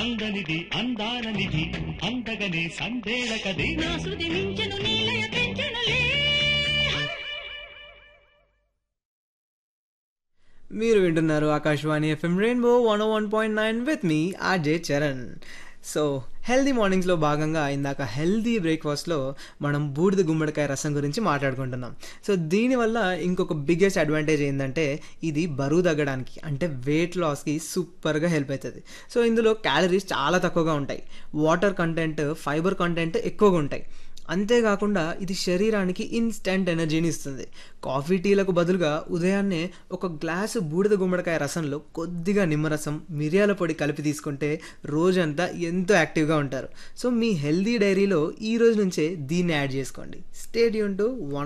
అంగనిది అందాల నిధి అందగనే సందేళకది నా శృతి మించెను నీలయ పెంచెనులే మీరు వింటున్నారు Akashvani FM rainbow one one point nine with మీ ఆర్జే చరణ్ సో హెల్దీ మార్నింగ్స్లో భాగంగా ఇందాక హెల్దీ బ్రేక్ఫాస్ట్లో మనం బూడిద గుమ్మడికాయ రసం గురించి మాట్లాడుకుంటున్నాం సో దీనివల్ల ఇంకొక బిగ్గెస్ట్ అడ్వాంటేజ్ ఏంటంటే ఇది బరువు తగ్గడానికి అంటే వెయిట్ లాస్కి సూపర్గా హెల్ప్ అవుతుంది సో ఇందులో క్యాలరీస్ చాలా తక్కువగా ఉంటాయి వాటర్ కంటెంట్ ఫైబర్ కంటెంట్ ఎక్కువగా ఉంటాయి అంతేకాకుండా ఇది శరీరానికి ఇన్స్టెంట్ ఎనర్జీని ఇస్తుంది కాఫీ టీలకు బదులుగా ఉదయాన్నే ఒక గ్లాసు బూడిద గుమ్మడికాయ రసంలో కొద్దిగా నిమ్మరసం మిరియాల పొడి కలిపి తీసుకుంటే రోజంతా ఎంతో యాక్టివ్గా ఉంటారు సో మీ హెల్దీ డైరీలో ఈ రోజు నుంచే దీన్ని యాడ్ చేసుకోండి స్టేడియం టు వన్